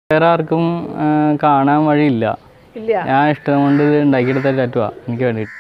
വേറെ ആർക്കും ആ, കാണാൻ വഴിയില്ല ഇല്ല ഞാൻ ഇഷ്ടം കൊണ്ട് ഇത് ഉണ്ടാക്കിയെടുത്ത ടാറ്റുവാ എനിക്ക് വേണ്ടിയിട്ട്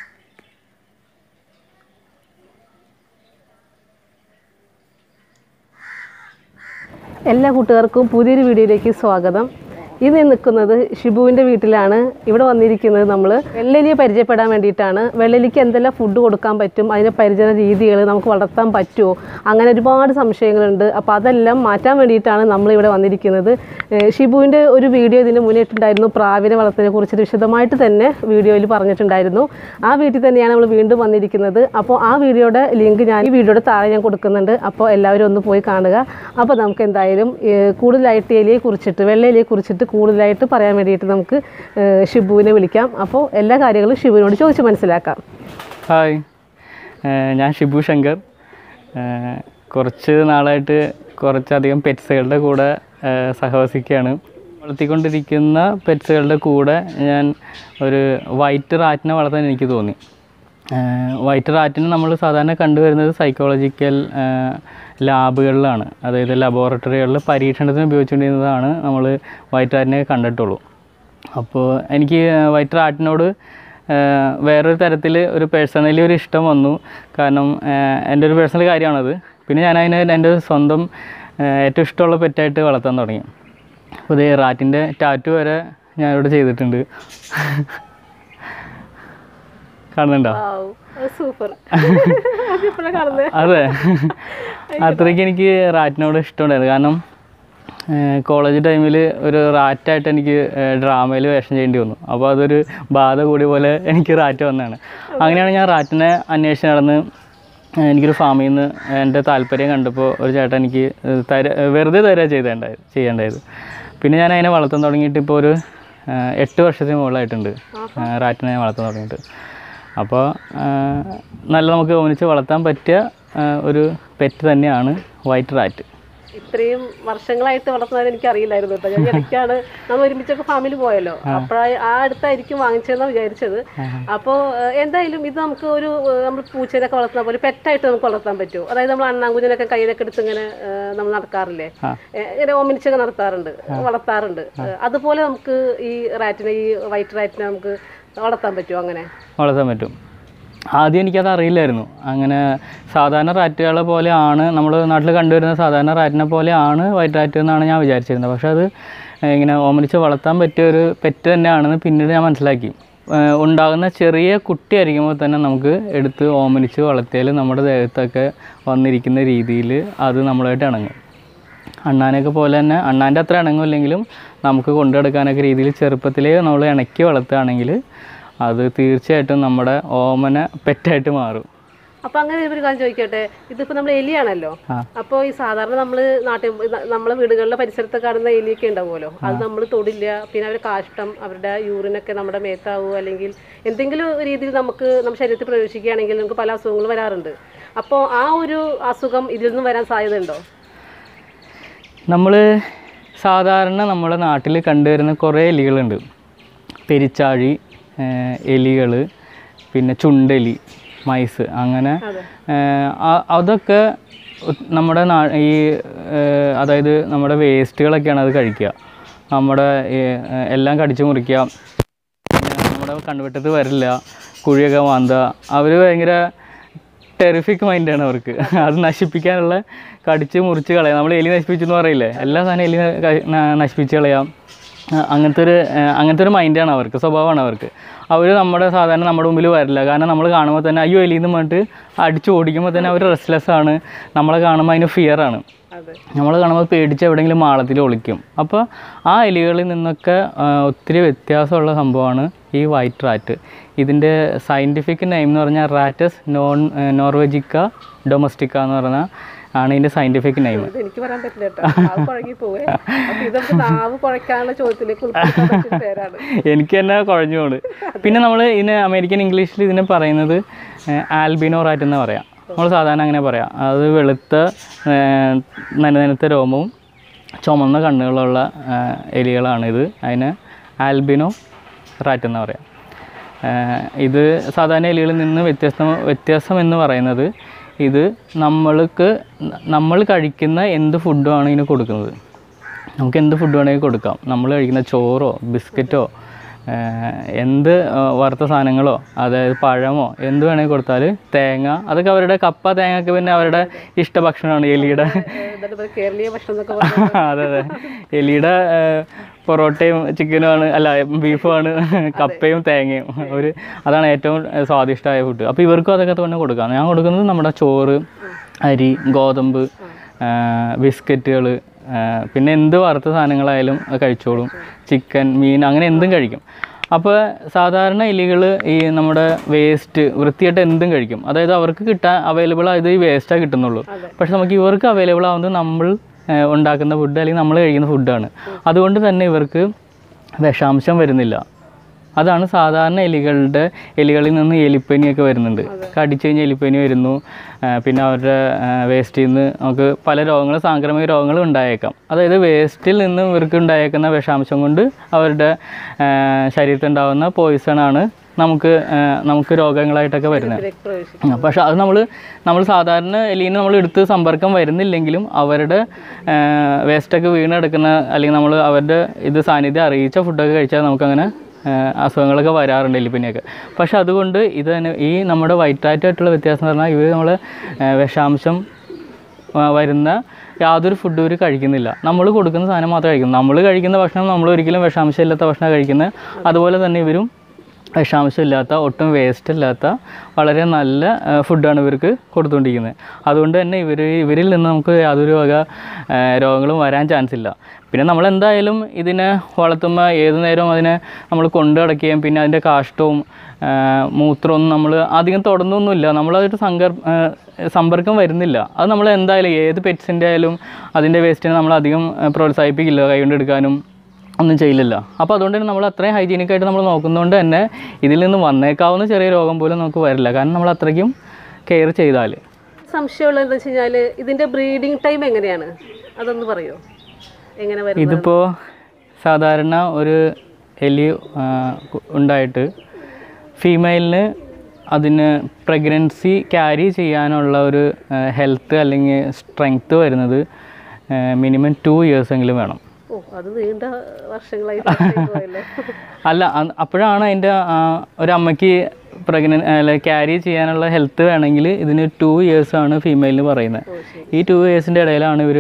എല്ലാ കൂട്ടുകാർക്കും പുതിയൊരു വീഡിയോയിലേക്ക് സ്വാഗതം ഇത് നിൽക്കുന്നത് ഷിബുവിൻ്റെ വീട്ടിലാണ് ഇവിടെ വന്നിരിക്കുന്നത് നമ്മൾ വെള്ളലിയെ പരിചയപ്പെടാൻ വേണ്ടിയിട്ടാണ് വെള്ളലിക്ക് എന്തെല്ലാം ഫുഡ് കൊടുക്കാൻ പറ്റും അതിൻ്റെ പരിചരണ രീതികൾ നമുക്ക് വളർത്താൻ പറ്റുമോ അങ്ങനെ ഒരുപാട് സംശയങ്ങളുണ്ട് അപ്പോൾ അതെല്ലാം മാറ്റാൻ വേണ്ടിയിട്ടാണ് നമ്മൾ ഇവിടെ വന്നിരിക്കുന്നത് ഏഹ് ഷിബുവിൻ്റെ ഒരു വീഡിയോ ഇതിന് മുന്നേ ഇട്ടുണ്ടായിരുന്നു പ്രാവിനെ വളർത്തലിനെ കുറിച്ചിട്ട് വിശദമായിട്ട് തന്നെ വീഡിയോയിൽ പറഞ്ഞിട്ടുണ്ടായിരുന്നു ആ വീട്ടിൽ തന്നെയാണ് നമ്മൾ വീണ്ടും വന്നിരിക്കുന്നത് അപ്പോൾ ആ വീഡിയോയുടെ ലിങ്ക് ഞാൻ ഈ വീഡിയോയുടെ താഴെ ഞാൻ കൊടുക്കുന്നുണ്ട് അപ്പോൾ എല്ലാവരും ഒന്ന് പോയി കാണുക അപ്പോൾ നമുക്ക് എന്തായാലും ഏഹ്, കൂടുതലായിട്ട് എലിയെ കുറിച്ചിട്ട് വെള്ള എലിയെ കുറിച്ചിട്ട് കൂടുതലായിട്ട് പറയാൻ വേണ്ടിയിട്ട് നമുക്ക് ഏഹ്, ഷിബുവിനെ വിളിക്കാം അപ്പോൾ എല്ലാ കാര്യങ്ങളും ഷിബുവിനോട് ചോദിച്ച് മനസ്സിലാക്കാം ഹായ് ഏഹ് ഞാൻ ഷിബു ശങ്കർ ഏഹ് കുറച്ച് നാളായിട്ട് കുറച്ചധികം പെറ്റ്സുകളുടെ കൂടെ ഏഹ് സഹവസിക്കുകയാണ് വളർത്തിക്കൊണ്ടിരിക്കുന്ന പെറ്റ്സുകളുടെ കൂടെ ഞാൻ ഒരു വൈറ്റ് റാറ്റിനെ വളർത്താൻ എനിക്ക് തോന്നി ഏഹ് വൈറ്റ് റാറ്റിനെ നമ്മൾ സാധാരണ കണ്ടുവരുന്നത് സൈക്കോളജിക്കൽ ലാബുകളിലാണ് അതായത് ലബോറട്ടറികളിൽ പരീക്ഷണത്തിന് ഉപയോഗിച്ചുകൊണ്ടിരുന്നതാണ് നമ്മൾ വൈറ്റ് റാറ്റിനെ കണ്ടിട്ടുള്ളൂ അപ്പോൾ എനിക്ക് വൈറ്റ് റാറ്റിനോട് ഏഹ് വേറൊരു തരത്തിൽ ഒരു പേഴ്സണലി ഒരു ഇഷ്ടം വന്നു കാരണം ഏഹ് എൻ്റെ ഒരു പേഴ്സണൽ കാര്യമാണത് പിന്നെ ഞാൻ അതിനെ എൻ്റെ ഒരു സ്വന്തം ഏഹ് ഏറ്റവും ഇഷ്ടമുള്ള പെറ്റായിട്ട് വളർത്താൻ തുടങ്ങി അപ്പോൾ ഇത് റാറ്റിൻ്റെ ടാറ്റു വരെ ഞാൻ ഇവിടെ ചെയ്തിട്ടുണ്ട് കാണുന്നുണ്ടോ സൂപ്പർ അതിപ്പോഴാണ് കാണുന്നത് അതെ അത്രയ്ക്ക് എനിക്ക് റാറ്റിനോട് ഇഷ്ടമുണ്ടായിരുന്നു കാരണം കോളേജ് ടൈമിൽ ഒരു റാറ്റായിട്ട് എനിക്ക് ഡ്രാമയിൽ വേഷം ചെയ്യേണ്ടി വന്നു അപ്പോൾ അതൊരു ബാധ കൂടിയ പോലെ എനിക്ക് റാറ്റ് വന്നതാണ് അങ്ങനെയാണ് ഞാൻ റാറ്റിനെ അന്വേഷിച്ച് നടന്ന് ഏഹ് എനിക്കൊരു ഫാമിൽ നിന്ന് എൻ്റെ താല്പര്യം കണ്ടപ്പോൾ ഒരു ചേട്ടൻ എനിക്ക് ഏഹ് തര വെറുതെ തരാ ചെയ്തേണ്ടായത് ചെയ്യേണ്ടായത് പിന്നെ ഞാൻ അതിനെ വളർത്താൻ തുടങ്ങിയിട്ട് ഇപ്പോൾ ഒരു ഏഹ് എട്ട് വർഷത്തിന് മുകളിലായിട്ടുണ്ട് ഏഹ് റാറ്റിനെ ഞാൻ വളർത്താൻ തുടങ്ങിയിട്ട് അപ്പോൾ നല്ല നമുക്ക് ഒന്നിച്ച് വളർത്താൻ പറ്റിയ ഏഹ് ഒരു പെറ്റ് തന്നെയാണ് വൈറ്റ് റാറ്റ് ഇത്രയും വർഷങ്ങളായിട്ട് വളർത്തുന്നത് എനിക്ക് അറിയില്ലായിരുന്നു കേട്ടോ ഞാൻ ഇടയ്ക്കാണ് നമ്മൾ ഒരുമിച്ചൊക്കെ ഫാമിൽ പോയല്ലോ അപ്പോഴായി ആ അടുത്തായിരിക്കും വാങ്ങിച്ചതെന്നാണ് വിചാരിച്ചത് അപ്പോൾ എന്തായാലും ഇത് നമുക്ക് ഒരു ഏഹ്, നമ്മൾ പൂച്ചേനൊക്കെ വളർത്തുന്ന പോലെ പെറ്റായിട്ട് നമുക്ക് വളർത്താൻ പറ്റുമോ അതായത് നമ്മൾ അണ്ണാങ്കുഞ്ഞിനൊക്കെ കയ്യിലൊക്കെ എടുത്ത് ഇങ്ങനെ ഏഹ്, നമ്മൾ നടക്കാറില്ലേ ആ. ഏഹ്, ഇങ്ങനെ ഓമിനിച്ചൊക്കെ നടത്താറുണ്ട് വളർത്താറുണ്ട് ഏഹ്, അതുപോലെ നമുക്ക് ഈ റാറ്റിനെ ഈ വൈറ്റ് റാറ്റിനെ നമുക്ക് വളർത്താൻ പറ്റുമോ അങ്ങനെ വളർത്താൻ പറ്റും ആദ്യം എനിക്കത് അറിയില്ലായിരുന്നു അങ്ങനെ സാധാരണ റാറ്റുകളെ പോലെയാണ് നമ്മൾ നാട്ടിൽ കണ്ടുവരുന്ന സാധാരണ റാറ്റിനെ പോലെയാണ് വൈറ്റ് റാറ്റ് എന്നാണ് ഞാൻ വിചാരിച്ചിരുന്നത് പക്ഷേ അത് ഇങ്ങനെ ഓമനിച്ച് വളർത്താൻ പറ്റിയ ഒരു പെറ്റ് തന്നെയാണെന്ന് പിന്നീട് ഞാൻ മനസ്സിലാക്കി ഏഹ് ഉണ്ടാകുന്ന ചെറിയ കുട്ടിയായിരിക്കുമ്പോൾ തന്നെ നമുക്ക് എടുത്ത് ഓമനിച്ച് വളർത്തിയാൽ നമ്മുടെ ദേഹത്തൊക്കെ വന്നിരിക്കുന്ന രീതിയിൽ അത് നമ്മളായിട്ട് ഇണങ്ങും അണ്ണാനൊക്കെ പോലെ തന്നെ അണ്ണാൻ്റെ അത്ര ഇണങ്ങില്ലെങ്കിലും നമുക്ക് കൊണ്ടുനടക്കാനൊക്കെ രീതിയിൽ ചെറുപ്പത്തിലേ നമ്മൾ ഇണക്കി വളർത്തുകയാണെങ്കിൽ അത് തീർച്ചയായിട്ടും നമ്മുടെ ഓമന പെറ്റായിട്ട് മാറും അപ്പൊ അങ്ങനെ ഒരു കാര്യം ചോദിക്കട്ടെ ഇതിപ്പോ നമ്മൾ എലിയാണല്ലോ ആ. അപ്പോൾ ഈ സാധാരണ നമ്മൾ നാട്ടിൽ നമ്മളെ വീടുകളിലെ പരിസരത്ത് കാണുന്ന എലിയൊക്കെ ഉണ്ടാവുമല്ലോ അത് നമ്മൾ തൊടില്ല പിന്നെ അവരുടെ കാഷ്ടം അവരുടെ യൂറിനൊക്കെ നമ്മുടെ മേത്താവുമോ അല്ലെങ്കിൽ എന്തെങ്കിലും രീതിയിൽ നമുക്ക് നമ്മുടെ ശരീരത്തിൽ പ്രവേശിക്കുകയാണെങ്കിൽ നമുക്ക് പല അസുഖങ്ങളും വരാറുണ്ട് അപ്പോൾ ആ ഒരു അസുഖം ഇതിൽ നിന്ന് വരാൻ സാധ്യത ഉണ്ടോ നമ്മൾ സാധാരണ നമ്മുടെ നാട്ടിൽ കണ്ടുവരുന്ന കുറേ എലികളുണ്ട് പെരിച്ചാഴി എലികൾ പിന്നെ ചുണ്ടെലി മൈസ് അങ്ങനെ അതെ ഏഹ് അ- അതൊക്കെ ഉത്- നമ്മുടെ നാ ഈ ഏഹ് അതായത് നമ്മുടെ വേസ്റ്റുകളൊക്കെയാണ് അത് കഴിക്കുക നമ്മുടെ ഈ, ഏഹ് എല്ലാം കടിച്ചു മുറിക്കുക പിന്നെ നമ്മുടെ കണ്ണുവെട്ടത്ത് വരില്ല കുഴിയൊക്കെ മാന്തുക അവർ ഭയങ്കര ടെറിഫിക് മൈൻഡാണ് അവർക്ക് അത് നശിപ്പിക്കാനുള്ള കടിച്ച് മുറിച്ച് കളയാം നമ്മൾ എലി നശിപ്പിച്ചു എന്ന് പറയില്ലേ എല്ലാ സാധനം എലി ന- ക- ന- നശിപ്പിച്ച് കളയാം ആ, അങ്ങനത്തെ ഒരു ആ, അങ്ങനത്തെ ഒരു മൈൻഡാണ് അവർക്ക് സ്വഭാവമാണ് അവർക്ക് അവർ നമ്മുടെ സാധാരണ നമ്മുടെ മുമ്പിൽ വരില്ല കാരണം നമ്മൾ കാണുമ്പോൾ തന്നെ അയ്യോ എലിന്ന് പറഞ്ഞിട്ട് അടിച്ച് ഓടിക്കുമ്പോൾ തന്നെ അവർ റെസ്റ്റ്ലെസ് ആണ് നമ്മളെ കാണുമ്പോൾ അതിന് ഫിയർ ആണ് അതെ നമ്മൾ കാണുമ്പോൾ പേടിച്ച് എവിടെയെങ്കിലും മാളത്തിൽ ഒളിക്കും അപ്പോൾ ആ എലികളിൽ നിന്നൊക്കെ ആ, ഒത്തിരി വ്യത്യാസമുള്ള സംഭവമാണ് ഈ വൈറ്റ് റാറ്റ് ഇതിൻ്റെ സയൻറ്റിഫിക് നെയിം എന്ന് പറഞ്ഞാൽ റാറ്റസ് നോൺ നോർവെജിക്ക ഡൊമസ്റ്റിക്ക എന്ന് പറഞ്ഞാൽ ആണ് ഇതിൻ്റെ സയൻറ്റിഫിക് നെയിം ഇത് എനിക്ക് പറയാൻ പറ്റില്ല കേട്ടോ നാവ് കുഴങ്ങി പോവേ അപ്പൊ ഇത് നമുക്ക് നാവ് കുഴക്കാനുള്ള ചോദ്യത്തിലേക്ക് ഉൾപ്പെടുത്താൻ പറ്റിയ പേരാണ് എനിക്ക് തന്നെ കുഴഞ്ഞു പോണ് പിന്നെ നമ്മൾ ഇതിന് അമേരിക്കൻ ഇംഗ്ലീഷിൽ ഇതിനെ പറയുന്നത് ആൽബിനോ റാറ്റ് എന്ന് പറയാം നമ്മൾ സാധാരണ അങ്ങനെ പറയാം അത് വെളുത്ത ഏഹ്, നനനനത്ത രോമവും ചുമന്ന കണ്ണുകളുള്ള ഏഹ്, എലികളാണിത് അതിന് ആൽബിനോ റാറ്റ് എന്ന് പറയാം ഏഹ്, ഇത് സാധാരണ എലികളിൽ നിന്ന് വ്യത്യസ്ത വ്യത്യാസം എന്ന് പറയുന്നത് ഇത് നമ്മൾക്ക് നമ്മൾ കഴിക്കുന്ന എന്ത് ഫുഡുമാണ് ഇതിന് കൊടുക്കുന്നത് നമുക്ക് എന്ത് ഫുഡ് വേണമെങ്കിൽ കൊടുക്കാം നമ്മൾ കഴിക്കുന്ന ചോറോ ബിസ്ക്കറ്റോ ഏഹ് എന്ത് ഏഹ് വറുത്ത സാധനങ്ങളോ അതായത് പഴമോ എന്ത് വേണമെങ്കിൽ കൊടുത്താൽ തേങ്ങ അതൊക്കെ അവരുടെ കപ്പ തേങ്ങ ഒക്കെ പിന്നെ അവരുടെ ഇഷ്ട ഭക്ഷണമാണ് എലിയുടെ എന്താണ് പറയുക കേരളീയ ഭക്ഷണം എന്നൊക്കെ പറയുന്നത് അതെ അതെ എലിയുടെ ഏഹ്, പൊറോട്ടയും ചിക്കനുമാണ് അല്ല ബീഫുമാണ് കപ്പയും തേങ്ങയും ഒരു അതാണ് ഏറ്റവും ഏഹ്, സ്വാദിഷ്ടമായ ഫുഡ് അപ്പോൾ ഇവർക്കും അതൊക്കെ തന്നെ കൊടുക്കാം ഞാൻ കൊടുക്കുന്നത് നമ്മുടെ ചോറ് അരി ഗോതമ്പ് ബിസ്ക്കറ്റുകൾ പിന്നെ എന്ത് വറുത്ത സാധനങ്ങളായാലും അത് കഴിച്ചോളും ചിക്കൻ മീൻ അങ്ങനെ എന്തും കഴിക്കും അപ്പോൾ സാധാരണ എലികൾ ഈ നമ്മുടെ വേസ്റ്റ് വൃത്തിയായിട്ട് എന്തും കഴിക്കും അതായത് അവർക്ക് കിട്ടാൻ അവൈലബിൾ ആയത് ഈ വേസ്റ്റാണ് കിട്ടുന്നുള്ളൂ പക്ഷെ നമുക്ക് ഇവർക്ക് അവൈലബിൾ ആവുന്നത് നമ്മൾ ഏഹ്, ഉണ്ടാക്കുന്ന ഫുഡ് അല്ലെങ്കിൽ നമ്മൾ കഴിക്കുന്ന ഫുഡാണ് അതുകൊണ്ട് തന്നെ ഇവർക്ക് വിഷാംശം വരുന്നില്ല അതാണ് സാധാരണ എലികളുടെ എലികളിൽ നിന്ന് എലിപ്പനിയൊക്കെ വരുന്നുണ്ട് കടിച്ചു കഴിഞ്ഞാൽ എലിപ്പനി വരുന്നു ആ, പിന്നെ അവരുടെ വേസ്റ്റിൽ നിന്ന് നമുക്ക് പല രോഗങ്ങളും സാംക്രമിക രോഗങ്ങളും ഉണ്ടായേക്കാം അതായത് വേസ്റ്റിൽ നിന്ന് ഇവർക്ക് ഉണ്ടായേക്കുന്ന വിഷാംശം കൊണ്ട് അവരുടെ ആ, ശരീരത്തിൽ ഉണ്ടാകുന്ന പോയിസണാണ് നമുക്ക് ആ, നമുക്ക് രോഗങ്ങളായിട്ടൊക്കെ വരുന്നത് ഇതിലേക്ക് പ്രവേശിക്കും ആ, പക്ഷെ അത് നമ്മൾ നമ്മൾ സാധാരണ എലീനെ നമ്മൾ എടുത്ത് സമ്പർക്കം വരുന്നില്ലെങ്കിലും അവരുടെ വേസ്റ്റൊക്കെ വീണ് കിടക്കുന്ന അല്ലെങ്കിൽ നമ്മൾ അവരുടെ ഇത് സാന്നിധ്യം അറിയിച്ച ഫുഡൊക്കെ കഴിച്ചാൽ നമുക്കങ്ങനെ ആ, അസുഖങ്ങളൊക്കെ വരാറുണ്ട് എലിപ്പനിയൊക്കെ പക്ഷെ അതുകൊണ്ട് ഇത് തന്നെ ഈ നമ്മുടെ വൈറ്റായിട്ടുള്ള വ്യത്യാസം എന്ന് പറഞ്ഞാൽ ഇവർ നമ്മൾ വിഷാംശം ആ, വരുന്ന യാതൊരു ഫുഡും ഇവർ കഴിക്കുന്നില്ല നമ്മൾ കൊടുക്കുന്ന സാധനം മാത്രമേ കഴിക്കുന്നു നമ്മൾ കഴിക്കുന്ന ഭക്ഷണം നമ്മൾ ഒരിക്കലും വിഷാംശമില്ലാത്ത ഭക്ഷണം കഴിക്കുന്നത് അതുപോലെ തന്നെ ഇവരും വിഷാംശമില്ലാത്ത ഒട്ടും വേസ്റ്റ് ഇല്ലാത്ത വളരെ നല്ല ആ, ഫുഡാണ് ഇവർക്ക് കൊടുത്തുകൊണ്ടിരിക്കുന്നത് അതുകൊണ്ട് തന്നെ ഇവർ ഇവരിൽ നിന്ന് നമുക്ക് യാതൊരു വക ആ, രോഗങ്ങളും വരാൻ ചാൻസ് ഇല്ല പിന്നെ നമ്മൾ എന്തായാലും ഇതിനെ വളർത്തുമ്പോൾ ഏതു നേരവും അതിനെ നമ്മൾ കൊണ്ടു നടക്കുകയും പിന്നെ അതിൻ്റെ കാഷ്ടവും ആ, മൂത്രമൊന്നും നമ്മൾ അധികം തൊടുന്നൊന്നുമില്ല നമ്മളതായിട്ട് സങ്കർ ആ, സമ്പർക്കം വരുന്നില്ല അത് നമ്മൾ എന്തായാലും ഏത് പെറ്റ്സിൻ്റെ ആയാലും അതിൻ്റെ വേസ്റ്റിനെ നമ്മൾ അധികം ആ, പ്രോത്സാഹിപ്പിക്കില്ല കൈകൊണ്ട് എടുക്കാനും ഒന്നും ചെയ്യില്ലല്ലോ അപ്പോൾ അതുകൊണ്ട് തന്നെ നമ്മൾ അത്രയും ഹൈജീനിക് ആയിട്ട് നമ്മൾ നോക്കുന്നതുകൊണ്ട് തന്നെ ഇതിൽ നിന്ന് വന്നേക്കാവുന്ന ചെറിയ രോഗം പോലും നമുക്ക് വരില്ല കാരണം നമ്മൾ അത്രയ്ക്കും കെയർ ചെയ്താൽ സംശയമുള്ളത് എന്താ വെച്ച് കഴിഞ്ഞാൽ ഇതിന്റെ ബ്രീഡിംഗ് ടൈം എങ്ങനെയാണ് അതൊന്ന് പറയോ എങ്ങനെ വരുന്നത് ഇതിപ്പോൾ സാധാരണ ഒരു എലി ആ, കു- ഉണ്ടായിട്ട് ഫീമെയിലിന് അതിന് പ്രഗ്നൻസി ക്യാരി ചെയ്യാനുള്ള ഒരു ഹെൽത്ത് അല്ലെങ്കിൽ സ്ട്രെങ്ത്ത് വരുന്നത് മിനിമം ടു ഇയേഴ്സ് എങ്കിലും വേണം ഓ അത് നീണ്ട വർഷങ്ങളായിട്ട് പോയല്ലോ അല്ല അ- അപ്പോഴാണ് അതിൻ്റെ ഒരു അമ്മയ്ക്ക് പ്രഗ്നൻ അല്ല ക്യാരി ചെയ്യാനുള്ള ഹെൽത്ത് വേണമെങ്കിൽ ഇതിന് ടു ആണ് ഫീമെയിലിന് പറയുന്നത് ഈ ടു ഇയേഴ്സിൻ്റെ ഇടയിലാണ് ഇവർ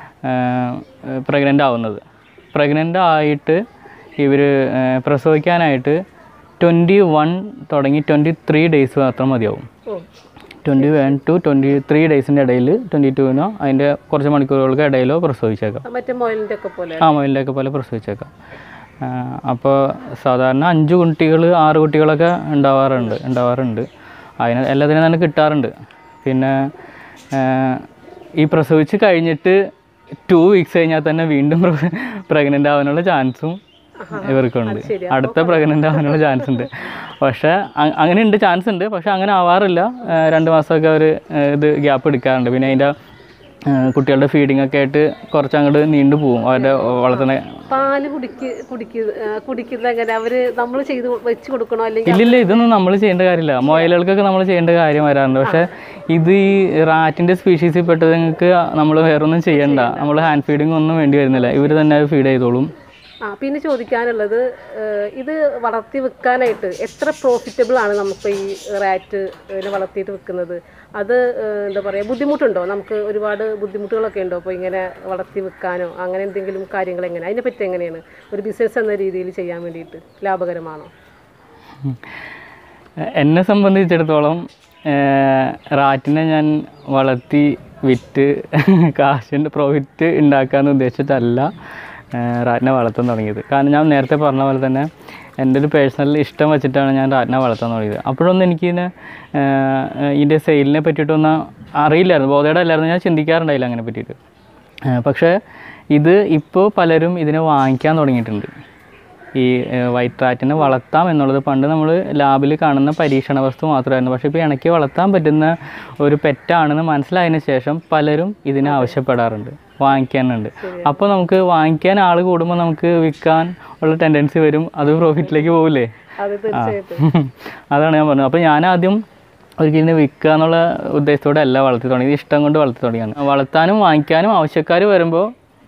പ്രഗ്നൻ്റ് ആവുന്നത് പ്രഗ്നൻ്റ് ആയിട്ട് ഇവർ പ്രസവിക്കാനായിട്ട് ട്വൻറ്റി വൺ തുടങ്ങി ട്വൻറ്റി ത്രീ ഡേയ്സ് മാത്രം മതിയാവും oh twenty one to twenty three ഡേയ്സിൻ്റെ ഇടയിൽ ട്വൻറ്റി ടുവിനോ അതിൻ്റെ കുറച്ച് മണിക്കൂറുകൾക്ക് ഇടയിലോ പ്രസവിച്ചേക്കാം മറ്റേ മൊയിലിന്റെ ഒക്കെ പോലെ ആ മൊയിലിൻ്റെയൊക്കെ പോലെ പ്രസവിച്ചേക്കാം അപ്പോൾ സാധാരണ അഞ്ച് കുട്ടികൾ ആറ് കുട്ടികളൊക്കെ ഉണ്ടാവാറുണ്ട് ഉണ്ടാവാറുണ്ട് അതിന് എല്ലാത്തിനും തന്നെ കിട്ടാറുണ്ട് പിന്നെ ആ, ഈ പ്രസവിച്ച് കഴിഞ്ഞിട്ട് ടു വീക്സ് കഴിഞ്ഞാൽ തന്നെ വീണ്ടും പ്രഗ്നൻ്റ് ആവാനുള്ള ചാൻസും ഇവർക്കുണ്ട് അടുത്ത പ്രഗ്നൻ്റ് ആവാനുള്ള ചാൻസ് ഉണ്ട് പക്ഷേ അ- അങ്ങനെ ഉണ്ട് ചാൻസ് ഉണ്ട് പക്ഷേ അങ്ങനെ ആവാറില്ല ആ, രണ്ട് മാസമൊക്കെ അവർ ഇത് ഗ്യാപ്പ് എടുക്കാറുണ്ട് പിന്നെ അതിൻ്റെ ആ, കുട്ടികളുടെ ഫീഡിംഗ് ഒക്കെ ആയിട്ട് കുറച്ച് അങ്ങോട്ട് നീണ്ടു പോകും അവരുടെ വളർത്തുന്ന പാല് കുടിക്ക് കുടിക്ക് ആ, കുടിക്കുന്ന എങ്ങനെ അവര് നമ്മൾ ചെയ്ത് വെച്ച് കൊടുക്കണോ അല്ലെങ്കിൽ ഇല്ലില്ല ഇതൊന്നും നമ്മൾ ചെയ്യേണ്ട കാര്യമില്ല മൊയലുകൾക്കൊക്കെ നമ്മൾ ചെയ്യേണ്ട കാര്യം വരാറുണ്ട് പക്ഷേ ഇത് ഈ റാറ്റിൻ്റെ സ്പീഷീസിൽ പെട്ടതുങ്ങൾക്ക് നമ്മൾ വേറൊന്നും ചെയ്യണ്ട നമ്മൾ ഹാൻഡ് ഫീഡിംഗ് ഒന്നും വേണ്ടി വരുന്നില്ല ഇവർ തന്നെ ഫീഡ് ചെയ്തോളും ആ പിന്നെ ചോദിക്കാനുള്ളത് ഏഹ്, ഇത് വളർത്തി വെക്കാനായിട്ട് എത്ര പ്രോഫിറ്റബിൾ ആണ് നമുക്ക് ഈ റാറ്റ് ഇതിനെ വളർത്തിയിട്ട് വെക്കുന്നത് അത് ഏഹ്, എന്താ പറയുക ബുദ്ധിമുട്ടുണ്ടോ നമുക്ക് ഒരുപാട് ബുദ്ധിമുട്ടുകളൊക്കെ ഉണ്ടോ അപ്പോൾ ഇങ്ങനെ വളർത്തി വെക്കാനോ അങ്ങനെ എന്തെങ്കിലും കാര്യങ്ങൾ എങ്ങനെ അതിനെപ്പറ്റി എങ്ങനെയാണ് ഒരു ബിസിനസ് എന്ന രീതിയിൽ ചെയ്യാൻ വേണ്ടിയിട്ട് ലാഭകരമാണോ എന്നെ സംബന്ധിച്ചിടത്തോളം ഏഹ്, റാറ്റിനെ ഞാൻ വളർത്തി വിറ്റ് കാശിൻ്റെ പ്രോഫിറ്റ് ഉണ്ടാക്കാമെന്ന് ഉദ്ദേശിച്ചിട്ടല്ല ഏഹ്, റാറ്റിനെ വളർത്താൻ തുടങ്ങിയത് കാരണം ഞാൻ നേരത്തെ പറഞ്ഞ പോലെ തന്നെ എൻ്റെ ഒരു പേഴ്സണൽ ഇഷ്ടം വെച്ചിട്ടാണ് ഞാൻ റാറ്റിനെ വളർത്താൻ തുടങ്ങിയത് അപ്പോഴൊന്നും എനിക്കിതിനെ ഏഹ്, ഇതിൻ്റെ സെയിലിനെ പറ്റിയിട്ടൊന്നും അറിയില്ലായിരുന്നു ബോധയുടെ അല്ലായിരുന്നു ഞാൻ ചിന്തിക്കാറുണ്ടായില്ല അങ്ങനെ പറ്റിയിട്ട് ഏഹ്, പക്ഷേ ഇത് ഇപ്പോൾ പലരും ഇതിനെ വാങ്ങിക്കാൻ തുടങ്ങിയിട്ടുണ്ട് ഈ ഏഹ്, വൈറ്റ് റാറ്റിനെ വളർത്താം എന്നുള്ളത് പണ്ട് നമ്മൾ ലാബിൽ കാണുന്ന പരീക്ഷണ വസ്തു മാത്രമായിരുന്നു പക്ഷേ ഇപ്പോൾ ഇണക്കി വളർത്താൻ പറ്റുന്ന ഒരു പെറ്റാണെന്ന് മനസ്സിലായതിനു ശേഷം പലരും ഇതിനെ ആവശ്യപ്പെടാറുണ്ട് വാങ്ങിക്കാനുണ്ട് അപ്പോൾ നമുക്ക് വാങ്ങിക്കാൻ ആൾ കൂടുമ്പോൾ നമുക്ക് വിൽക്കാൻ ഉള്ള ടെൻഡൻസി വരും അത് പ്രോഫിറ്റിലേക്ക് പോകില്ലേ അത് തീർച്ചയായിട്ടും അതാണ് ഞാൻ പറഞ്ഞത് അപ്പോൾ ഞാൻ ആദ്യം ഒരിക്കലും വിൽക്കുക എന്നുള്ള ഉദ്ദേശത്തോടെ അല്ല വളർത്തി തുടങ്ങിയത് ഇഷ്ടം കൊണ്ട് വളർത്തി തുടങ്ങിയാണ് വളർത്താനും വാങ്ങിക്കാനും ആവശ്യക്കാർ വരുമ്പോൾ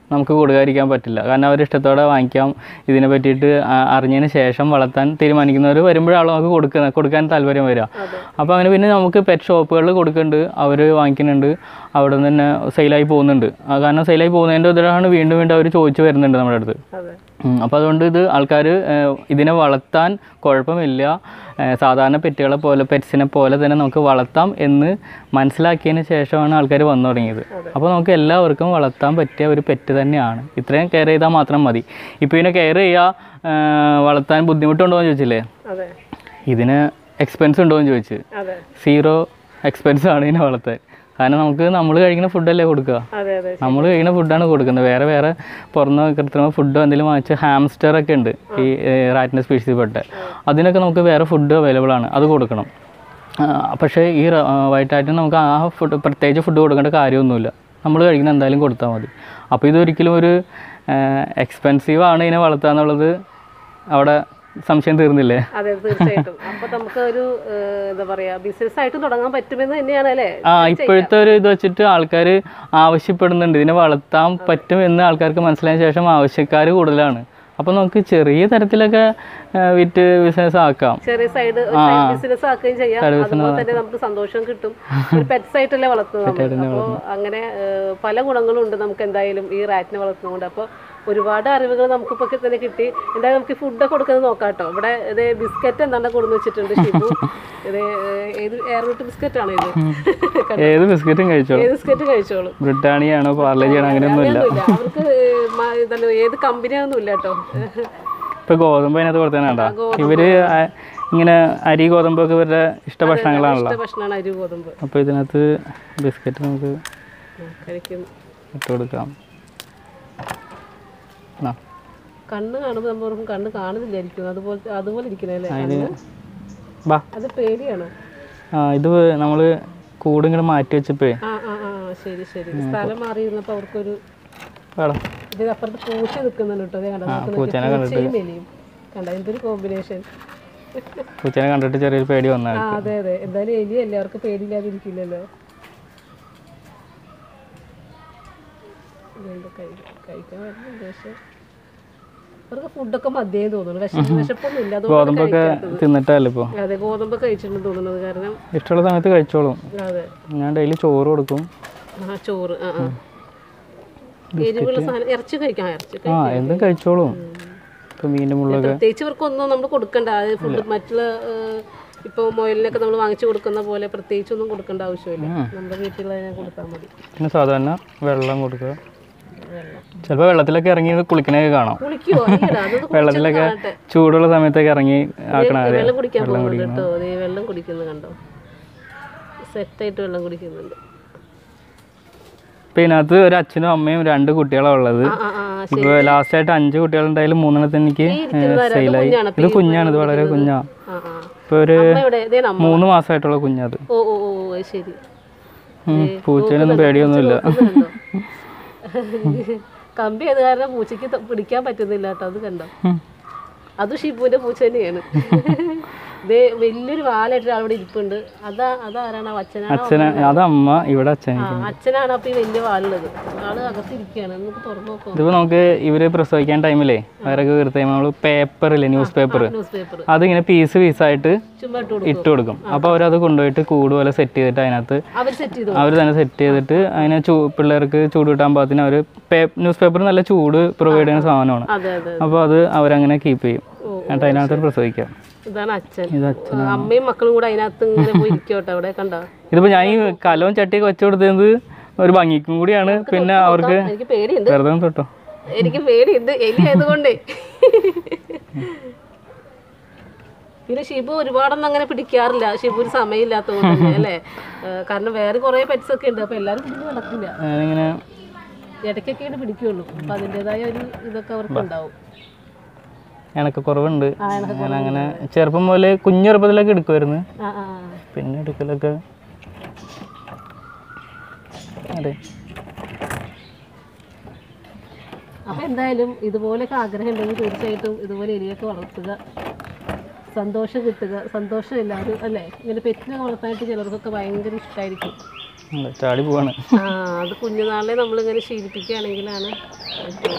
നമുക്ക് കൊടുക്കാതിരിക്കാൻ പറ്റില്ല കാരണം അവർ ഇഷ്ടത്തോടെ വാങ്ങിക്കാം ഇതിനെ പറ്റിയിട്ട് ആ- അറിഞ്ഞതിന് ശേഷം വളർത്താൻ തീരുമാനിക്കുന്നവർ വരുമ്പോഴാണ് നമുക്ക് കൊടുക്കുന്ന കൊടുക്കാൻ താല്പര്യം വരിക അതെ അപ്പോൾ അങ്ങനെ പിന്നെ നമുക്ക് പെറ്റ് ഷോപ്പുകളിൽ കൊടുക്കുന്നുണ്ട് അവർ വാങ്ങിക്കുന്നുണ്ട് അവിടെ നിന്ന് തന്നെ സെയിലായി പോകുന്നുണ്ട് ആ കാരണം സെയിലായി പോകുന്നതിൻ്റെ ഇതിലാണ് വീണ്ടും വീണ്ടും അവർ ചോദിച്ചു വരുന്നുണ്ട് നമ്മുടെ അടുത്ത് അതെ അപ്പോൾ അതുകൊണ്ട് ഇത് ആൾക്കാർ ഇതിനെ വളർത്താൻ കുഴപ്പമില്ല ഏഹ് സാധാരണ പെറ്റുകളെ പോലെ പെറ്റ്സിനെ പോലെ തന്നെ നമുക്ക് വളർത്താം എന്ന് മനസ്സിലാക്കിയതിന് ശേഷമാണ് ആൾക്കാർ വന്നു തുടങ്ങിയത് അപ്പോൾ നമുക്ക് എല്ലാവർക്കും വളർത്താൻ പറ്റിയ ഒരു പെറ്റ് തന്നെയാണ് ഇത്രയും കെയർ ചെയ്താൽ മാത്രം മതി ഇപ്പോൾ ഇതിനെ കെയർ ചെയ്യുക ഏഹ് വളർത്താൻ ബുദ്ധിമുട്ടുണ്ടോ എന്ന് ചോദിച്ചില്ലേ അതെ ഇതിന് എക്സ്പെൻസ് ഉണ്ടോ എന്ന് ചോദിച്ച് അതെ സീറോ എക്സ്പെൻസ് ആണ് ഇതിനെ വളർത്താൻ കാരണം നമുക്ക് നമ്മൾ കഴിക്കുന്ന ഫുഡല്ലേ കൊടുക്കുക അതെ അതെ നമ്മൾ കഴിക്കുന്ന ഫുഡാണ് കൊടുക്കുന്നത് വേറെ വേറെ പുറന്ന് കൃത്രിമ ഫുഡോ എന്തെങ്കിലും വാങ്ങിച്ച് ഹാംസ്റ്റർ ഒക്കെ ഉണ്ട് ഈ റാറ്റിൻ്റെ സ്പീഷീസ് പെട്ട് അതിനൊക്കെ നമുക്ക് വേറെ ഫുഡ് അവൈലബിൾ ആണ് അത് കൊടുക്കണം ആ, പക്ഷേ ഈ വൈറ്റ് ആറ്റിന് നമുക്ക് ആ ഫുഡ് പ്രത്യേകിച്ച് ഫുഡ് കൊടുക്കേണ്ട കാര്യമൊന്നുമില്ല നമ്മൾ കഴിക്കുന്ന എന്തായാലും കൊടുത്താൽ മതി അപ്പോൾ ഇതൊരിക്കലും ഒരു എക്സ്പെൻസീവ് ആണ് ഇതിനെ വളർത്തുക എന്നുള്ളത് അവിടെ സംശയം തീർന്നില്ലേ അതെ തീർച്ചയായിട്ടും അപ്പൊ നമുക്ക് ഒരു ഏഹ്, എന്താ പറയാ ബിസിനസ് ആയിട്ട് തുടങ്ങാൻ പറ്റുമെന്ന് തന്നെയാണ് അല്ലേ ആ ഇപ്പോഴത്തെ ഒരു ഇത് വെച്ചിട്ട് ആൾക്കാർ ആവശ്യപ്പെടുന്നുണ്ട് ഇതിനെ വളർത്താൻ പറ്റും എന്ന് ആൾക്കാർക്ക് മനസ്സിലായ ശേഷം ആവശ്യക്കാർ കൂടുതലാണ് അപ്പോൾ നമുക്ക് ചെറിയ തരത്തിലൊക്കെ ആ, വിറ്റ് ബിസിനസ് ആക്കാം ചെറിയ സൈഡ് ബിസിനസ് ആക്കുകയും ചെയ്യാം അതുപോലെ തന്നെ നമുക്ക് സന്തോഷം കിട്ടും ഒരു പെറ്റ്സ് ആയിട്ടല്ലേ വളർത്തുന്നത് നമ്മൾ അപ്പോൾ അങ്ങനെ ഏഹ്, പല ഗുണങ്ങളും ഉണ്ട് നമുക്ക് എന്തായാലും ഈ റാറ്റിനെ വളർത്തുന്നതുകൊണ്ട് അപ്പോൾ ഒരുപാട് അറിവുകൾ നമുക്കിപ്പോൾ തന്നെ കിട്ടി എന്തായാലും നമുക്ക് ഫുഡൊക്കെ കൊടുക്കുന്നത് നോക്കാം കേട്ടോ ഇവിടെ ഇത് ബിസ്ക്കറ്റ് എന്താണ് കൊടുന്ന് വെച്ചിട്ടുണ്ട് ഷിബു ഇത് ഏഹ്, ഏത് എയർവിട്ട് ബിസ്ക്കറ്റ് ആണോ ഇത് ഏത് ബിസ്ക്കറ്റും കഴിച്ചോളൂ ഏത് ബിസ്ക്കറ്റ് കഴിച്ചോളൂ ബ്രിട്ടാനിയാണോ പാർലേജിയാണോ അങ്ങനെയൊന്നുമില്ല അങ്ങനെയൊന്നുമില്ല അവർക്ക് മ- ഇതല്ല ഏത് കമ്പനിയൊന്നും ഇല്ല കേട്ടോ ഇപ്പോൾ ഗോതമ്പ് അതിനകത്ത് കൊടുത്തേനാണ്ട ഇവര് ആ, ഇങ്ങനെ അരി ഗോതമ്പൊക്കെ ഇവരുടെ ഇഷ്ട ഭക്ഷണങ്ങളാണല്ലോ ഇഷ്ട ഭക്ഷണമാണ് അരി ഗോതമ്പ് അപ്പോൾ ഇതിനകത്ത് ബിസ്ക്കറ്റ് നമുക്ക് ഉം, കഴിക്കുന്നു ഇട്ട് കൊടുക്കാം ആ കണ്ണ് കാണുമ്പോൾ നമ്മൾ ഓർക്കും കണ്ണ് കാണുന്നില്ലായിരിക്കും അതുപോലെ അതുപോലെ ഇരിക്കണല്ലേ അതിന് ബാ അത് പേടിയാണോ ആ ഇത് നമ്മൾ കൂട് ഇങ്ങോട്ട് മാറ്റി വെച്ചപ്പോഴേ ആ ആ ആ ശരി ശരി സ്ഥലം മാറിയിരുന്നപ്പോൾ അവർക്കൊരു വേണം ഇതിന് അപ്പുറത്ത് പൂച്ച നിൽക്കുന്നുണ്ട് കേട്ടോ അതേ കണ്ടോ നോക്ക് നോക്ക്. പൂച്ചേനെ പൂച്ചയും എലിയും കണ്ട എന്തൊരു കോമ്പിനേഷൻ പൂച്ചനെ കണ്ടിട്ട് ചെറിയൊരു പേടി ആ വന്നാൽ അതെ അതെ എന്തായാലും എലിയല്ലേ അവർക്ക് പേടിയില്ലാതിരിക്കില്ലല്ലോ ഇതെന്താ കഴി- കഴിക്കാൻ വരുന്നുണ്ട് പക്ഷെ അവർക്ക് ഫുഡൊക്കെ മതിയെന്ന് തോന്നുന്നു വിശ വിശപ്പൊന്നും ഇല്ല അതുകൊണ്ട് ഗോതമ്പൊക്കെ തിന്നിട്ടല്ലേ ഇപ്പോൾ അതെ ഗോതമ്പ് കഴിച്ചിട്ടുണ്ടെന്ന് തോന്നുന്നത് കാരണം ഇഷ്ടമുള്ള സമയത്ത് കഴിച്ചോളും അതെ ഞാൻ ഡെയിലി ചോറ് കൊടുക്കും ആ ചോറ് ആ ആ എരിവുള്ള സാധനം ഇറച്ചി കഴിക്കാം ഇറച്ചി ആ എന്തും കഴിച്ചോളും ഇപ്പം മീൻ്റെ മുള്ളൊക്കെ പ്രത്യേകിച്ച് ഇവർക്കൊന്നും നമ്മൾ കൊടുക്കണ്ട അത് ഫുഡ് മറ്റുള്ള ഏഹ്, ഇപ്പോൾ മൊയലിനൊക്കെ നമ്മൾ വാങ്ങിച്ചു കൊടുക്കുന്ന പോലെ പ്രത്യേകിച്ചൊന്നും കൊടുക്കേണ്ട ആവശ്യമില്ല നമ്മുടെ വീട്ടിൽ കൊടുത്താൽ മതി പിന്നെ സാധാരണ വെള്ളം കൊടുക്കുക വെള്ളം ചിലപ്പോൾ വെള്ളത്തിലൊക്കെ ഇറങ്ങി കുളിക്കണൊക്കെ കാണാം കുളിക്കുവോ അയ്യടാ, അതൊന്ന് കുടിച്ചൊന്ന് വെള്ളത്തിലൊക്കെ കാണട്ടെ. ചൂടുള്ള സമയത്തൊക്കെ ഇറങ്ങി ആക്കണ ദേ, വെള്ളം കുടിക്കാൻ പോകുന്നുണ്ട് കേട്ടോ ദേ വെള്ളം കുടിക്കുന്നത് കണ്ടോ സെറ്റായിട്ട് വെള്ളം കുടിക്കുന്നുണ്ട് ഇപ്പം ഇതിനകത്ത് ഒരു അച്ഛനും അമ്മയും രണ്ട് കുട്ടികളാണ് ഉള്ളത് ആ ആ ആ ശരി ഇപ്പോൾ ലാസ്റ്റ് ആയിട്ട് അഞ്ച് കുട്ടികളുണ്ടായാലും മൂന്നെണ്ണത്തിന് എനിക്ക് ഇരിക്കുന്നതാരാ? അത് സെയിലായി കുഞ്ഞാണ് ഇത് കുഞ്ഞാണ് ഇത് വളരെ കുഞ്ഞാ ആ ആ ഇപ്പോൾ ഒരു അമ്മ എവിടെ ഇതേ നമ്മ മൂന്ന് മാസമായിട്ടുള്ള കുഞ്ഞത് ഓ ഓ ഓ അത് ശരി ഉം, പൂച്ചേനൊന്നും പേടിയൊന്നുമില്ല നോക്കുന്നുണ്ടോ? കമ്പി അത് കാരണം പൂച്ചയ്ക്ക് ത- പിടിക്കാൻ പറ്റുന്നില്ല കേട്ടോ അത് കണ്ടോ ഉം. അത് ഷിബുവിന്റെ പൂച്ച തന്നെയാണ് ദേ വലിയൊരു വാലായിട്ട് ഒരാൾ ഇവിടെ ഇരിപ്പുണ്ട് അതാ അതാരാണ് ആ അച്ഛനാണോ അച്ഛന് അത് അമ്മ ഇവിടെ അച്ഛൻ ആ അച്ഛനാണ് അപ്പൊ ഈ വലിയ വാലുള്ളത് ആള് അകത്തിരിക്കുകയാണ് നമുക്ക് തുറന്നു നോക്കാം ഇതിപ്പോൾ നമുക്ക് ഇവര് പ്രസവിക്കാൻ ടൈമിലേ അവരൊക്കെ കീർത്തി നമ്മൾ പേപ്പറില്ലേ ന്യൂസ് പേപ്പർ ന്യൂസ് പേപ്പർ അതിങ്ങനെ പീസ് പീസായിട്ട് ചുമ്മാ ഇട്ട് കൊടുക്കും ഇട്ട് കൊടുക്കും അപ്പോൾ അവരത് കൊണ്ടുപോയിട്ട് കൂട് പോലെ സെറ്റ് ചെയ്തിട്ട് അതിനകത്ത് അവർ സെറ്റ് ചെയ്തു അവർ തന്നെ സെറ്റ് ചെയ്തിട്ട് അതിനെ ചൂ പിള്ളേർക്ക് ചൂട് കിട്ടാൻ പാകത്തിന് അവർ ന്യൂസ് പേപ്പർ നല്ല ചൂട് പ്രൊവൈഡ് ചെയ്യുന്ന സാധനമാണ് അതെ അതെ അപ്പോൾ അത് അവരങ്ങനെ കീപ്പ് ചെയ്യും ഓ, എന്നിട്ട് അതിനകത്ത് പ്രസവിക്കാം ഇതാണ് അച്ഛൻ ഇത് അച്ഛൻ ആ, അമ്മയും മക്കളും കൂടെ അതിനകത്ത് ഇങ്ങനെ പോയി ഇരിക്കോട്ടെ അവിടെ കണ്ടോ ഇതിപ്പോൾ ഞാൻ ഈ കലവും ചട്ടിയൊക്കെ വെച്ച് കൊടുത്തത് ഒരു ഭംഗിക്കും കൂടിയാണ് പിന്നെ അവർക്ക് എനിക്ക് പേടിയുണ്ട് വെറുതെ ഒന്ന് തൊട്ടോ എനിക്ക് പേടിയുണ്ട് എലി ആയതുകൊണ്ടേ പിന്നെ ഷിബു ഒരുപാടൊന്നും അങ്ങനെ പിടിക്കാറില്ല ഷിബു ഒരു സമയമില്ലാത്തതുകൊണ്ട് തന്നെ അല്ലേ ഏഹ് കാരണം വേറെ കുറേ പെറ്റ്സ് ഒക്കെ ഉണ്ട് അപ്പൊ എല്ലാവരും പിടിച്ച് നടക്കില്ല ഞാനിങ്ങനെ ഇടയ്ക്കൊക്കെയാണ് പിടിക്കുള്ളൂ അപ്പൊ അതിൻ്റെതായ ഒരു ഇതൊക്കെ അവർക്ക് ഉണ്ടാവും എനക്ക് കുറവുണ്ട് ആ എനക്ക് ഞാൻ അങ്ങനെ ചെറുപ്പം മുതലേ കുഞ്ഞെറുപ്പത്തിലൊക്കെ എടുക്കുമായിരുന്നു ആ ആ ആ. പിന്നെ എടുക്കലൊക്കെ അതെ അപ്പൊ എന്തായാലും ഇതുപോലെയൊക്കെ ആഗ്രഹം ഉണ്ടെങ്കിൽ തീർച്ചയായിട്ടും ഇതുപോലെ എലിയൊക്കെ വളർത്തുക സന്തോഷം കിട്ടുക സന്തോഷം എല്ലാവരും അല്ലേ ഇങ്ങനെ പെറ്റിനെ വളർത്താനായിട്ട് ചിലർക്കൊക്കെ ഭയങ്കര ഇഷ്ടമായിരിക്കും അതെ, ചാടി പോവാണ് ആ അത് കുഞ്ഞുനാളിലെ നമ്മളിങ്ങനെ ശീലിപ്പിക്കുകയാണെങ്കിലാണ് പറ്റുള്ളൂ.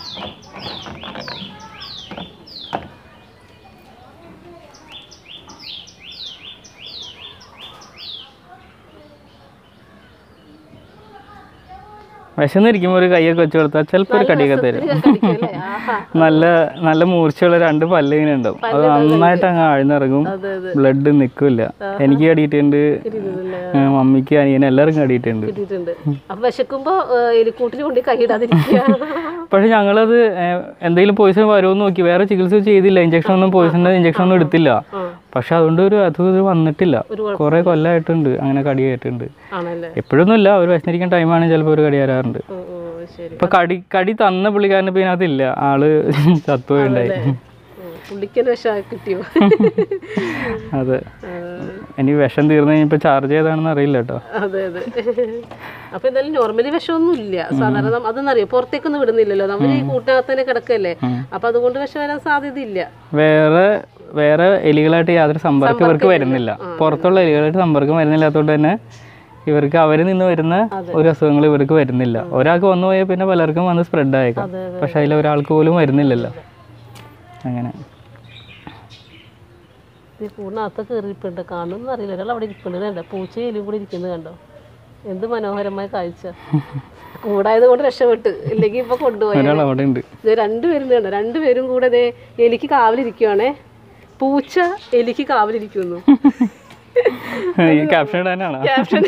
വിശന്നിരിക്കുമ്പോൾ ഒരു കൈയൊക്കെ വെച്ച് കൊടുത്താൽ ചിലപ്പോൾ ഒരു കടിയൊക്കെ തരും ഇത് കടിക്കുമല്ലേ? ആഹാ. നല്ല നല്ല മൂർച്ചയുള്ള രണ്ട് പല്ല് ഇങ്ങനെ ഉണ്ടാവും അത് നന്നായിട്ട് അങ്ങ് ആഴ്ന്നിറങ്ങും അതെ അതെ ബ്ലഡ് നിൽക്കില്ല എനിക്ക് കടിയിട്ടുണ്ട് ഇരുന്നില്ലേ? ഏ, മമ്മിക്ക് അനിയന് എല്ലാവർക്കും കടിയിട്ടുണ്ട് കിട്ടിയിട്ടുണ്ട് അപ്പൊ വിശക്കുമ്പോ ഏഹ്, എലിക്കൂട്ടിന് കൊണ്ട് കൈയിടാതിരിക്കുക പക്ഷെ ഞങ്ങളത് ഏ, എന്തെങ്കിലും പോയിസൺ വരുമോ നോക്കി വേറെ ചികിത്സ ചെയ്തില്ല ഇഞ്ചക്ഷൻ ഒന്നും പോയിസണിന്റെ ഇഞ്ചക്ഷൻ ഒന്നും എടുത്തില്ല ആ. പക്ഷെ അതുകൊണ്ട് ഒരു അത് ഇത് വന്നിട്ടില്ല ഒരു കുറെ കൊല്ലമായിട്ടുണ്ട് അങ്ങനെ കടി കയറ്റുണ്ട് ആണല്ലേ എപ്പോഴൊന്നും ഇല്ല ഒരു വിശന്നിരിക്കുന്ന ടൈമാണെങ്കിൽ ചിലപ്പോൾ ഒരു കടി വരാറുണ്ട് ഓ ഓ ശരി ഇപ്പൊ കടി കടി തന്ന പുള്ളിക്കാരന് ഇപ്പൊ ഇതിനകത്തില്ല ആള് ചത്തുപോയിണ്ടായി ഉം, പുള്ളിക്കന്നെ വിഷം കിട്ടിയോ അതെ ആ, ഇനി വിഷം തീർന്നു കഴിഞ്ഞപ്പോ ചാർജ് ചെയ്താണെന്ന് അറിയില്ല കേട്ടോ അതെ അതെ അപ്പൊ എന്തായാലും നോർമലി വിഷമൊന്നും ഇല്ല സാധാരണ നമ്മ- അതെന്നറിയോ പുറത്തേക്കൊന്നും വിടുന്നില്ലല്ലോ നമ്മൾ ഈ കൂട്ടിനകത്ത് തന്നെ കിടക്കല്ലേ അപ്പൊ അതുകൊണ്ട് വിഷം വരാൻ സാധ്യതയില്ല വേറെ വേറെ എലികളായിട്ട് യാതൊരു സമ്പർക്കം ഇവർക്ക് വരുന്നില്ല പുറത്തുള്ള എലികളായിട്ട് സമ്പർക്കം വരുന്നില്ലാത്തതുകൊണ്ട് തന്നെ ഇവർക്ക് അവരിൽ നിന്ന് വരുന്ന ഒരു അസുഖങ്ങൾ ഇവർക്ക് വരുന്നില്ല ഒരാൾക്ക് വന്നു പോയാൽ പിന്നെ പലർക്കും വന്ന് സ്പ്രെഡ് ആയേക്കാം അതെ, അതെ. പക്ഷെ അതിൽ ഒരാൾക്ക് പോലും വരുന്നില്ലല്ലോ അങ്ങനെ ഈ കൂടിനകത്ത് കയറിയിട്ടുണ്ട് കാണുമെന്ന് അറിയില്ല ഒരാൾ അവിടെ ഇരിപ്പുണ്ട് കണ്ടോ പൂച്ചയിലും കൂടി ഇരിക്കുന്നത് കണ്ടോ എന്ത് മനോഹരമായ കാഴ്ച കൂടായത് കൊണ്ട് രക്ഷപ്പെട്ട് ഇല്ലെങ്കിൽ ഇപ്പൊ കൊണ്ടുപോയി ഒരാൾ അവിടെ ഉണ്ട് ഇത് രണ്ടുപേരും കണ്ടോ രണ്ടുപേരും കൂടെ ദേ എലിക്ക് കാവലിരിക്കുവാണേ പൂച്ച എലിക്ക് കാവലിരിക്കുന്നു ഈ ക്യാപ്ഷൻ ഇടാനാണ് ക്യാപ്ഷൻ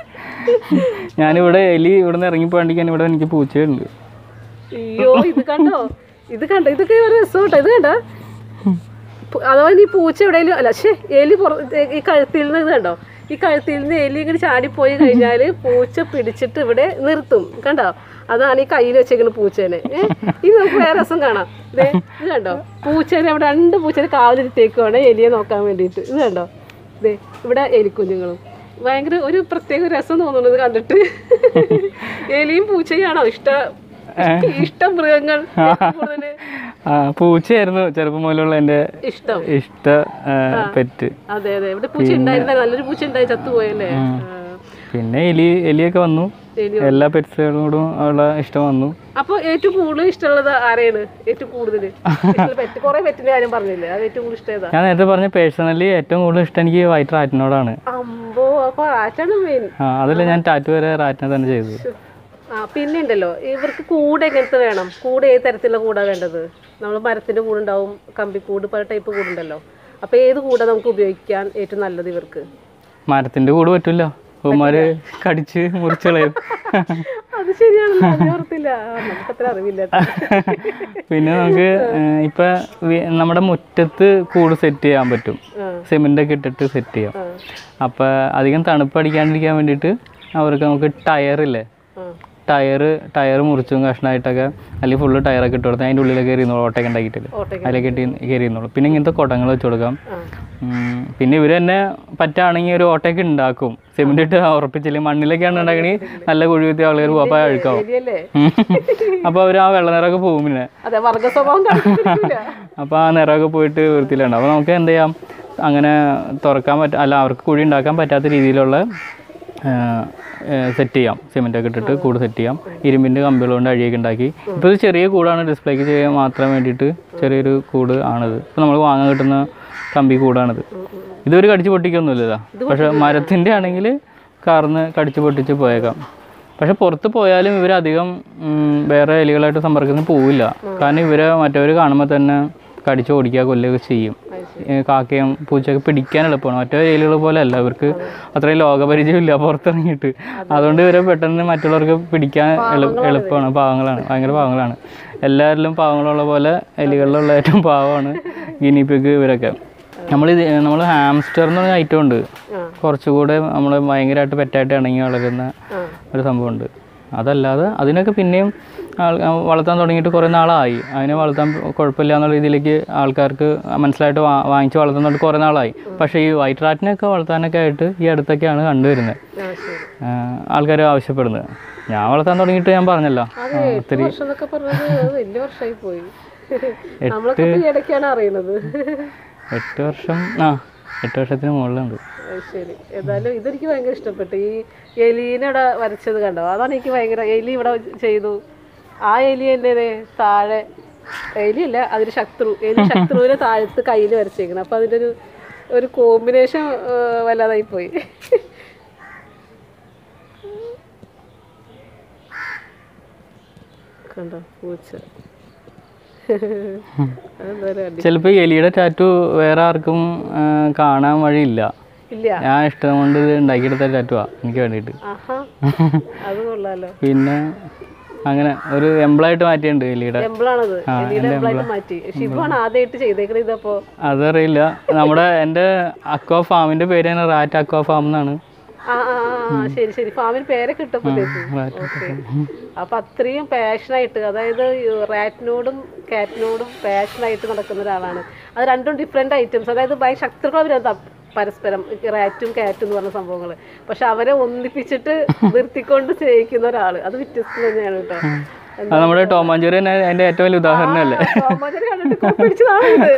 ഞാനിവിടെ എലി ഇവിടെ നിന്ന് ഇറങ്ങിപ്പോണ്ടിക്കാൻ ഇവിടെ എനിക്ക് പൂച്ചയുണ്ട് അയ്യോ ഇത് കണ്ടോ ഇത് കണ്ടോ ഇതൊക്കെ ഒരു രസോട്ടോ ഇത് കണ്ടോ പു- അഥവാ ഇനി പൂച്ച എവിടെയെങ്കിലും അല്ല ശേ എലി പുറ ഈ കഴുത്തിൽ നിന്ന് ഇത് കണ്ടോ ഈ കഴുത്തിൽ നിന്ന് എലി ഇങ്ങനെ ചാടിപ്പോയി കഴിഞ്ഞാൽ പൂച്ച പിടിച്ചിട്ട് ഇവിടെ നിർത്തും കണ്ടോ അതാണ് ഈ കയ്യിൽ വെച്ചേക്കുന്ന പൂച്ചേനെ ഏ ഇനി നമുക്ക് വേറെ രസം കാണാം ദേ ഇത് കണ്ടോ പൂച്ചേനെ അവിടെ രണ്ട് പൂച്ചേനെ കാവലിരുത്തേക്കുവാണ് എലിയെ നോക്കാൻ വേണ്ടിയിട്ട് ഇത് കണ്ടോ ദേ ഇവിടെ എലിക്കുഞ്ഞുങ്ങളും ഭയങ്കര ഒരു പ്രത്യേക രസം തോന്നുന്നത് കണ്ടിട്ട് എലിയും പൂച്ചയാണോ ഇഷ്ട ഇഷ്ടം മൃഗങ്ങൾ കൂടുതല് ആ പൂച്ചയായിരുന്നു ചെറുപ്പം മുതലുള്ള എൻ്റെ ഇഷ്ടം ഇഷ്ട പെറ്റ് അതെ അതെ ഇവിടെ പൂച്ച ഉണ്ടായിരുന്ന നല്ലൊരു പൂച്ച ഉണ്ടായി ചത്തുപോയല്ലേ ആ. പിന്നെ എലി എലിയൊക്കെ വന്നു എലി എല്ലാ പെറ്റ്സുകളോടും ഉള്ള ഇഷ്ടം വന്നു അപ്പൊ ഏറ്റവും കൂടുതൽ ഇഷ്ടമുള്ളത് ആരെയാണ് ഏറ്റവും കൂടുതൽ പെറ്റ് കുറെ പെറ്റിന്റെ കാര്യം പറഞ്ഞില്ലേ അത് ഏറ്റവും കൂടുതൽ ഇഷ്ടം ഏതാ ഞാൻ നേരത്തെ പറഞ്ഞ പേഴ്സണലി ഏറ്റവും കൂടുതൽ ഇഷ്ടം എനിക്ക് വൈറ്റ് റാറ്റിനോടാണ് അമ്പോ അപ്പൊ ആറ്റാണ് മെയിൻ ആ അതല്ല ഞാൻ ടാറ്റു വരെ റാറ്റിനെ തന്നെ ചെയ്തത് ആ പിന്നെ ഉണ്ടല്ലോ ഇവർക്ക് കൂട് എങ്ങനത്തെ വേണം കൂട് ഏത് തരത്തിലുള്ള കൂടാ വേണ്ടത് നമ്മൾ മരത്തിന്റെ കൂടുണ്ടാവും കമ്പിക്കൂട് പല ടൈപ്പ് കൂടുണ്ടല്ലോ അപ്പൊ ഏത് കൂടാ നമുക്ക് ഉപയോഗിക്കാൻ ഏറ്റവും നല്ലത് ഇവർക്ക് മരത്തിന്റെ കൂട് പറ്റില്ല ഉമ്മാര് കടിച്ച് മുറിച്ചളയും അത് ശരിയാണല്ലോ അത് ഞാൻ ഓർത്തില്ല ആ, നമുക്കത്ര അറിവില്ല പിന്നെ നമുക്ക് ഏഹ്, ഇപ്പൊ വി- നമ്മുടെ മുറ്റത്ത് കൂട് സെറ്റ് ചെയ്യാൻ പറ്റും ആ. സിമെന്റ് ഒക്കെ ഇട്ടിട്ട് സെറ്റ് ചെയ്യാം ആ, അപ്പൊ അധികം തണുപ്പ് അടിക്കാണ്ടിരിക്കാൻ വേണ്ടിയിട്ട് അവർക്ക് നമുക്ക് ടയറില്ലേ ആ. ടയർ ടയർ മുറിച്ചും കഷ്ണമായിട്ടൊക്കെ അല്ലെങ്കിൽ ഫുള്ള് ടയറൊക്കെ ഇട്ട് കൊടുത്താൽ അതിൻ്റെ ഉള്ളിലൊക്കെ എറിയുന്നുള്ളൂ ഓട്ടയൊക്കെ ഉണ്ടാക്കിയിട്ടില്ല ഓട്ടയ്ക്ക് അതിലേക്ക് ഇട്ട് കയറിയുന്നുള്ളൂ പിന്നെ ഇങ്ങനത്തെ കുടങ്ങൾ വെച്ച് കൊടുക്കാം ആ. ഉം, പിന്നെ ഇവർ തന്നെ പറ്റാണെങ്കിൽ ഒരു ഓട്ടയൊക്കെ ഉണ്ടാക്കും സിമെന്റ് ഇട്ട് ഉറപ്പിച്ചില്ലെങ്കിൽ മണ്ണിലൊക്കെയാണ് ഉണ്ടാക്കണമെങ്കിൽ നല്ല കുഴി കുത്തി ആൾക്കാർ പോകും അപ്പോൾ അഴുക്കാവും ശരിയല്ലേ അപ്പോൾ അവർ ആ വെള്ള നിറമൊക്കെ പോകും പിന്നെ അതെ വർഗ സ്വഭാവം കാണിച്ചിട്ടില്ല അപ്പോൾ ആ നിറമൊക്കെ പോയിട്ട് വൃത്തിയിലുണ്ട് അപ്പോൾ നമുക്ക് എന്ത് ചെയ്യാം അങ്ങനെ തുറക്കാൻ പറ്റ അല്ല അവർക്ക് കുഴി ഉണ്ടാക്കാൻ പറ്റാത്ത രീതിയിലുള്ള സെറ്റ് ചെയ്യാം സിമെൻ്റൊക്കെ ഇട്ടിട്ട് കൂട് സെറ്റ് ചെയ്യാം ഇരുമ്പിൻ്റെ കമ്പികൾ കൊണ്ട് അഴിയൊക്കെ ഉണ്ടാക്കി ഇപ്പോൾ ഇത് ചെറിയ കൂടാണ് ഡിസ്പ്ലേക്ക് ചെയ്യാൻ മാത്രം വേണ്ടിയിട്ട് ചെറിയൊരു കൂട് ആണിത് ഇപ്പോൾ നമ്മൾ വാങ്ങാൻ കിട്ടുന്ന കമ്പി കൂടാണിത് ഇതൊരു കടിച്ച് പൊട്ടിക്കൊന്നുമില്ല ഇതാ പക്ഷെ മരത്തിൻ്റെ ആണെങ്കിൽ കാർന്ന് കടിച്ച് പൊട്ടിച്ച് പോയേക്കാം പക്ഷെ പുറത്ത് പോയാലും ഇവരധികം ഉം, വേറെ എലികളായിട്ട് സമ്പർക്കത്തിന് പോവില്ല കാരണം ഇവരെ മറ്റവർ കാണുമ്പോൾ തന്നെ കടിച്ച് ഓടിക്കുക കൊല്ലുകയൊക്കെ ചെയ്യും ഏ, കാക്കയും പൂച്ചയൊക്കെ പിടിക്കാൻ എളുപ്പമാണ് മറ്റേ എലികൾ പോലെ അല്ല ഇവർക്ക് അത്രയും ലോകപരിചയമില്ല പുറത്തിറങ്ങിയിട്ട് അതുകൊണ്ട് ഇവരെ പെട്ടെന്ന് മറ്റുള്ളവർക്ക് പിടിക്കാൻ എളു- എളുപ്പമാണ് പാവങ്ങളാണ് ഭയങ്കര പാവങ്ങളാണ് എല്ലാവരിലും പാവങ്ങളുള്ള പോലെ എലികളിലുള്ള ഏറ്റവും പാവമാണ് ഗിനിപ്പിക്ക് ഇവരൊക്കെ നമ്മൾ നമ്മൾ ഹാംസ്റ്റർ എന്ന് പറഞ്ഞ ഐറ്റം ഉണ്ട് ആ. കുറച്ചുകൂടെ നമ്മൾ ഭയങ്കരമായിട്ട് പെറ്റായിട്ട് ഇണങ്ങി വളരുന്ന ആ. ഒരു സംഭവമുണ്ട് അതല്ലാതെ അതിനൊക്കെ പിന്നെയും ആൾ വളർത്താൻ തുടങ്ങിയിട്ട് കുറേ നാളായി അതിനെ വളർത്താൻ കുഴപ്പമില്ല എന്നുള്ള രീതിയിലേക്ക് ആൾക്കാർക്ക് മനസ്സിലായിട്ട് വാ വാങ്ങിച്ച് വളർത്തുന്നുണ്ട് കുറേ നാളായി പക്ഷേ ഈ വൈറ്റ് റാറ്റിനൊക്കെ വളർത്താനൊക്കെ ആയിട്ട് ഈ അടുത്തൊക്കെയാണ് കണ്ടുവരുന്നത് ആ, ശരി. ആൾക്കാർ ആവശ്യപ്പെടുന്നത് ഞാൻ വളർത്താൻ തുടങ്ങിയിട്ട് ഞാൻ പറഞ്ഞല്ലോ അതെ എട്ട് വർഷം എന്നൊക്കെ പറഞ്ഞത് അത് വലിയ വർഷമായി പോയി നമ്മളൊക്കെ ഇപ്പൊ ഈ ഇടയ്ക്കാണ് അറിയുന്നത് എട്ട് വർഷം ആ എട്ട് വർഷത്തിന് മുകളിലുണ്ട് അത് ശരി ഏതായാലും ഇതെനിക്ക് ഭയങ്കര ഇഷ്ടപ്പെട്ടു ഈ എലീനെ ഇവിടെ വരച്ചത് കണ്ടോ അതാണ് എനിക്ക് ഭയങ്കര എലി ഇവിടെ ചെയ്തു ആ എലി തന്നെ ദേ താഴെ എലിയല്ല അതൊരു ശത്രു എലി ശത്രുവിനെ താഴത്ത് കയ്യിൽ വരച്ചേക്കണം അപ്പം അതിൻ്റെ ഒരു ഒരു കോമ്പിനേഷൻ വല്ലാതായി പോയി കണ്ടോ പൂച്ച അതെന്തായാലും അടി ചിലപ്പോൾ എലിയുടെ ടാറ്റു വേറെ ആർക്കും ആ, കാണാൻ വഴിയില്ല ഇല്ല ഞാൻ ഇഷ്ടം കൊണ്ട് ഇത് ഉണ്ടാക്കിയെടുത്ത ടാറ്റുവാ എനിക്ക് വേണ്ടിയിട്ട് ആഹാ അത് കൊള്ളാലോ പിന്നെ അങ്ങനെ ഒരു എംപ്ലോയായിട്ട് മാറ്റിയിട്ടുണ്ട് എലിയുടെ എംബിളാണത് എലിയുടെ എംബിളായിട്ട് മാറ്റി ഷിബാണ് ആദ്യമായിട്ട് ചെയ്തേക്കണത് ഇതപ്പോ അതറിയില്ല നമ്മുടെ എൻ്റെ അക്വാ ഫാമിൻ്റെ പേരാണ് റാറ്റ് അക്വാ ഫാം എന്നാണ് ആ ആ ആ, ആ, ശരി ശരി ഫാമിന് പേരൊക്കെ ഇട്ടപ്പോഴത്തേക്ക് റാറ്റ് ഓക്കെ അപ്പൊ അത്രയും പാഷനായിട്ട് അതായത് റാറ്റിനോടും കാറ്റിനോടും പാഷനായിട്ട് നടക്കുന്ന ഒരാളാണ് അത് രണ്ടും ഡിഫറെന്റ് ഐറ്റംസ് അതായത് ഭയങ്കര ശത്രുക്കൾ അവരത് പരസ്പരം റാറ്റും കാറ്റും എന്ന് പറഞ്ഞ സംഭവങ്ങൾ പക്ഷെ അവരെ ഒന്നിപ്പിച്ചിട്ട് നിർത്തിക്കൊണ്ട് സ്നേഹിക്കുന്ന ഒരാള് അത് വ്യത്യസ്തം തന്നെയാണ് കേട്ടോ അത് നമ്മുടെ ടോമാഞ്ചൂരി തന്നെ അതിൻ്റെ ഏറ്റവും വലിയ ഉദാഹരണമല്ലേ ടോമഞ്ചേരി കണ്ടിട്ട് കോപ്പിടിച്ചതാണ് ഇത്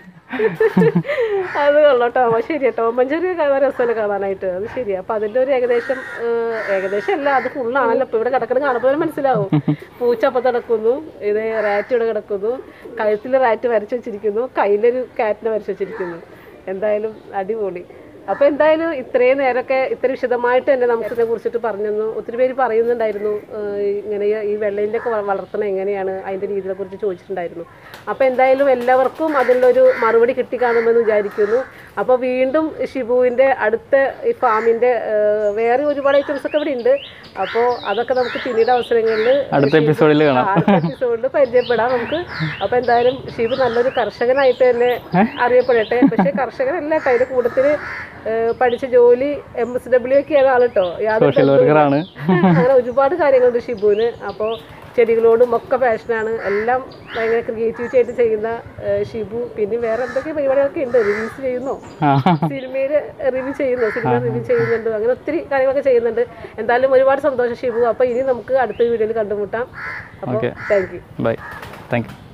അത് കൊള്ളാം ടോമ ശരിയാ ടോമഞ്ചേരി കഥ രസമല്ല കാണാനായിട്ട് അത് ശരിയാ അപ്പൊ അതിന്റെ ഒരു ഏകദേശം ഏഹ്, ഏകദേശം അല്ല അത് ഫുള്ളാണല്ലോ ഇപ്പൊ ഇവിടെ കിടക്കുന്നത് കാണുമ്പോൾ തന്നെ മനസ്സിലാവും പൂച്ച അപ്പത്ത് കിടക്കുന്നു ഇത് റാറ്റ് ഇവിടെ കിടക്കുന്നു കഴുത്തിൽ റാറ്റ് വരച്ചു വെച്ചിരിക്കുന്നു കയ്യിലൊരു കാറ്റിനെ വരച്ചു വെച്ചിരിക്കുന്നു എന്തായാലും അടിപൊളി അപ്പൊ എന്തായാലും ഇത്രയും നേരമൊക്കെ ഇത്ര വിശദമായിട്ട് തന്നെ നമുക്ക് ഇതിനെ കുറിച്ചിട്ട് പറഞ്ഞു തന്നു ഒത്തിരി പേര് പറയുന്നുണ്ടായിരുന്നു ഏഹ് ഇങ്ങനെ ഈ- ഈ വെള്ളയിൻ്റെ ഒക്കെ വളർത്തണം എങ്ങനെയാണ് അതിന്റെ രീതിയെ കുറിച്ച് ചോദിച്ചിട്ടുണ്ടായിരുന്നു അപ്പൊ എന്തായാലും എല്ലാവർക്കും അതിലൊരു മറുപടി കിട്ടിക്കാണുമെന്ന് വിചാരിക്കുന്നു അപ്പൊ വീണ്ടും ഷിബുവിന്റെ അടുത്ത ഈ ഫാമിന്റെ ഏഹ് വേറെ ഒരുപാട് ഐറ്റംസ് ഒക്കെ ഇവിടെ ഉണ്ട് അപ്പോൾ അതൊക്കെ നമുക്ക് പിന്നീട് അവസരങ്ങളിൽ അടുത്ത എപ്പിസോഡിൽ കാണാം അടുത്ത എപ്പിസോഡിൽ പരിചയപ്പെടാം നമുക്ക് അപ്പൊ എന്തായാലും ഷിബു നല്ലൊരു കർഷകനായിട്ട് തന്നെ അറിയപ്പെടട്ടെ പക്ഷെ കർഷകനല്ല കേട്ടോ അതിന്റെ കൂട്ടത്തില് ഏഹ് പഠിച്ച ജോലി എം എസ് ഡബ്ല്യു ഒക്കെയാണ് ആള് കേട്ടോ യാതൊരു സോഷ്യൽ വർക്കറാണ് അങ്ങനെ ഒരുപാട് കാര്യങ്ങളുണ്ട് ഷിബുവിന് അപ്പോൾ ചെടികളോടും ഒക്കെ പാഷനാണ് എല്ലാം ഭയങ്കര ക്രിയേറ്റിവിറ്റി ആയിട്ട് ചെയ്യുന്ന ഏഹ് ഷിബു പിന്നെ വേറെ എന്തൊക്കെ പരിപാടികളൊക്കെ ഉണ്ട് റിവ്യൂസ് ചെയ്യുന്നോ ആ സിനിമയിൽ റിവ്യൂ ചെയ്യുന്നു സിനിമ റിവ്യൂ ചെയ്യുന്നുണ്ട് അങ്ങനെ ഒത്തിരി കാര്യങ്ങളൊക്കെ ചെയ്യുന്നുണ്ട് എന്തായാലും ഒരുപാട് സന്തോഷം ഷിബു അപ്പോൾ ഇനി നമുക്ക് അടുത്ത വീഡിയോയിൽ കണ്ടുമുട്ടാം അപ്പോൾ Okay. Thank you bye thank U